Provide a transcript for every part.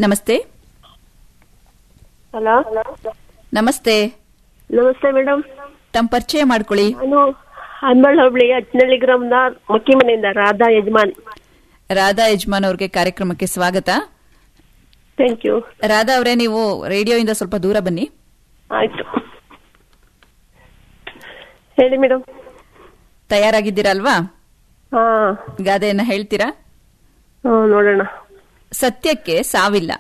ನಮಸ್ತೆ ಹಲೋ ನಮಸ್ತೆ ನಮಸ್ತೆ ಮೇಡಮ್ ತಮ್ಮ ಪರಿಚಯ ಮಾಡ್ಕೊಳ್ಳಿ ನಾನು ಹನ್ಮಳ್ ಹೋಬಳಿ ಅಜ್ನಳ್ಳಿ ಗ್ರಾಮದ ಮಕ್ಕಿ ಮನೆಯಿಂದ ರಾಧಾ ಯಜಮಾನ್ ರಾಧಾ ಯಜಮಾನ್ ಅವ್ರಿಗೆ ಕಾರ್ಯಕ್ರಮಕ್ಕೆ ಸ್ವಾಗತ ಥ್ಯಾಂಕ್ ಯು ರಾಧಾ ಅವರೇ ನೀವು ರೇಡಿಯೋಯಿಂದ ಸ್ವಲ್ಪ ದೂರ ಬನ್ನಿ ಆಯ್ತು ಹೇಳಿ ಮೇಡಮ್ ತಯಾರಾಗಿದ್ದೀರಲ್ವಾ ಹಾ ಗಾದೆಯನ್ನ ಹೇಳ್ತೀರಾ ಹಾ ನೋಡೋಣ ಸತ್ಯಕ್ಕೆ ಸಾವಿಲ್ಲ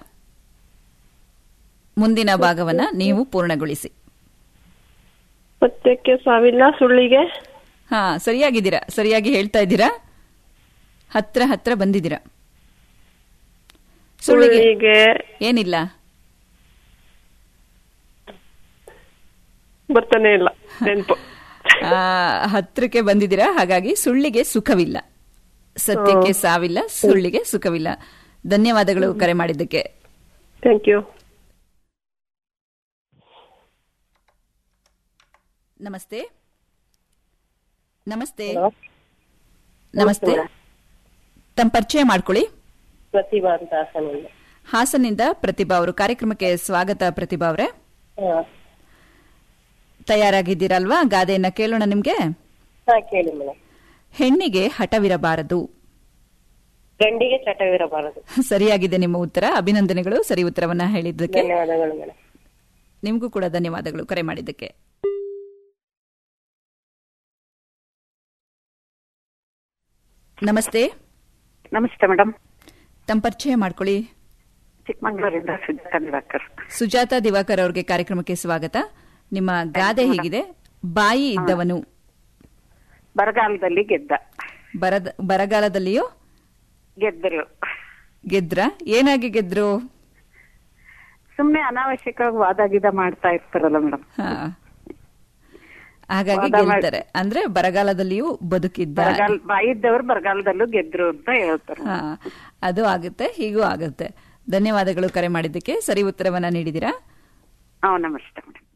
ಮುಂದಿನ ಭಾಗವನ್ನ ನೀವು ಪೂರ್ಣಗೊಳಿಸಿ ಸತ್ಯಕ್ಕೆ ಸಾವಿಲ್ಲ ಸುಳ್ಳಿಗೆ ಹಾ ಸರಿಯಾಗಿದ್ದೀರಾ ಸರಿಯಾಗಿ ಹೇಳ್ತಾ ಇದ್ದೀರಾ ಹತ್ರ ಹತ್ರ ಬಂದಿದ್ದೀರಾ ಸುಳ್ಳಿಗೆ ಸುಳ್ಳಿಗೆ ಏನಿಲ್ಲ ಬರ್ತಾನೆ ಇಲ್ಲ ನೆನ್ಪು ಆ, ಹತ್ರಕ್ಕೆ ಬಂದಿದ್ದೀರಾ ಹಾಗಾಗಿ ಸುಳ್ಳಿಗೆ ಸುಖವಿಲ್ಲ ಸತ್ಯಕ್ಕೆ ಸಾವಿಲ್ಲ ಸುಳ್ಳಿಗೆ ಸುಖವಿಲ್ಲ ಧನ್ಯವಾದಗಳು ಕರೆ ಮಾಡಿದ್ದಕ್ಕೆ ಥ್ಯಾಂಕ್ ಯು ನಮಸ್ತೆ ನಮಸ್ತೆ ನಮಸ್ತೆ ತಮ್ಮ ಪರಿಚಯ ಮಾಡ್ಕೊಳ್ಳಿ ಪ್ರತಿಭಾ ಅಂತ ಹಾಸನಿಂದ ಹಾಸನಿಂದ ಪ್ರತಿಭಾ ಅವರು ಕಾರ್ಯಕ್ರಮಕ್ಕೆ ಸ್ವಾಗತ ಪ್ರತಿಭಾ ಅವರೇ ಹಾ ತಯಾರಾಗಿದ್ದೀರಲ್ವಾ ಗಾದೆಯನ್ನ ಕೇಳೋಣ ನಿಮ್ಗೆ ಹಾ ಕೇಳಿ ಮೇಡಮ್ ಹೆಣ್ಣಿಗೆ ಹಠವಿರಬಾರದು ಗಂಡಿಗೆ ಚಟವಿರಬಾರದು ಸರಿಯಾಗಿದೆ ನಿಮ್ಮ ಉತ್ತರ ಅಭಿನಂದನೆಗಳು ಸರಿ ಉತ್ತರವನ್ನ ಹೇಳಿದ್ದಕ್ಕೆ ಧನ್ಯವಾದಗಳು ಮೇಡಮ್ ನಿಮಗೂ ಕೂಡ ಧನ್ಯವಾದಗಳು ಕರೆ ಮಾಡಿದ್ದಕ್ಕೆ ನಮಸ್ತೆ ನಮಸ್ತೆ ಮೇಡಮ್ ತಮ್ಮ ಪರಿಚಯ ಮಾಡ್ಕೊಳ್ಳಿ ಚಿಕ್ಕಮಂಗ್ಳೂರಿಂದ ಸುಜಾತ ದಿವಾಕರ್ ಸುಜಾತ ದಿವಾಕರ್ ಅವ್ರಿಗೆ ಕಾರ್ಯಕ್ರಮಕ್ಕೆ ಸ್ವಾಗತ ನಿಮ್ಮ ಗಾದೆ ಹೀಗಿದೆ ಬಾಯಿ ಇದ್ದವನು ಬರಗಾಲದಲ್ಲಿ ಗೆದ್ದ ಬರದ ಬರಗಾಲದಲ್ಲಿಯೂ ಗೆದ್ದರು ಗೆದ್ರ ಏನಾಗಿ ಗೆದ್ರು ಸುಮ್ನೆ ಅನಾವಶ್ಯಕವಾಗಿ ವಾದ ಗೀದ ಮಾಡ್ತಾ ಇರ್ತಾರಲ್ಲ ಮೇಡಮ್ ಹಾ. ಹಾಗಾಗಿ ವಾದ ಮಾಡ್- ಗೆಲ್ತಾರೆ ಅಂದ್ರೆ ಬರಗಾಲದಲ್ಲಿಯೂ ಬದುಕಿದ್ದ ಬರಗಾಲ ಬಾಯಿದ್ದವರು ಬರಗಾಲದಲ್ಲೂ ಗೆದ್ರು ಅಂತ ಹೇಳ್ತಾರೆ ಹಾ ಅದು ಆಗುತ್ತೆ ಹೀಗೂ ಆಗುತ್ತೆ ಧನ್ಯವಾದಗಳು ಕರೆ ಮಾಡಿದ್ದಕ್ಕೆ ಸರಿ ಉತ್ತರವನ್ನ ನೀಡಿದಿರಾ ಹಾ ನಮಸ್ತೆ ಮೇಡಮ್